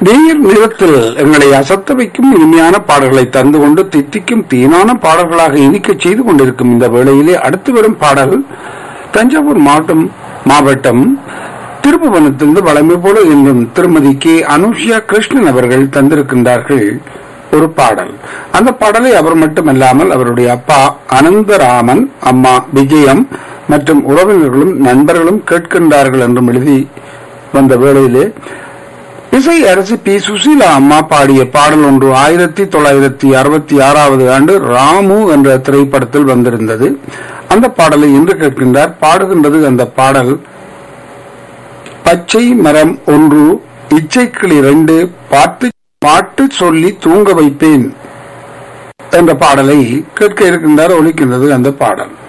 நீர் நிறத்தில் எங்களை அசத்த வைக்கும் இனிமையான பாடல்களை தந்து கொண்டு தித்திக்கும் தீனான பாடல்களாக இனிக்கச் செய்து கொண்டிருக்கும் இந்த வேளையிலே அடுத்து வரும் பாடல் தஞ்சாவூர் மாவட்டம் மாவட்டம் திருப்புவனத்திலிருந்து வளமை போல என்றும் திருமதி கே அனுஷியா கிருஷ்ணன் அவர்கள் தந்திருக்கின்றார்கள் ஒரு பாடல் அந்த பாடலை அவர் மட்டுமல்லாமல் அவருடைய அப்பா அனந்தராமன் அம்மா விஜயம் மற்றும் உறவினர்களும் நண்பர்களும் கேட்கின்றார்கள் என்றும் எழுதி வந்த வேளையிலே இசை அரசி பி சுசீலா அம்மா பாடிய பாடல் ஒன்று ஆயிரத்தி தொள்ளாயிரத்தி அறுபத்தி ஆறாவது ஆண்டு ராமு என்ற திரைப்படத்தில் வந்திருந்தது அந்த பாடலை இன்று கேட்கின்றார் பாடுகின்றது அந்த பாடல் பச்சை மரம் ஒன்று இச்சைக்கிளி ரெண்டு பாட்டு பாட்டு சொல்லி தூங்க வைப்பேன் என்ற பாடலை கேட்க இருக்கின்றார் ஒலிக்கின்றது அந்த பாடல்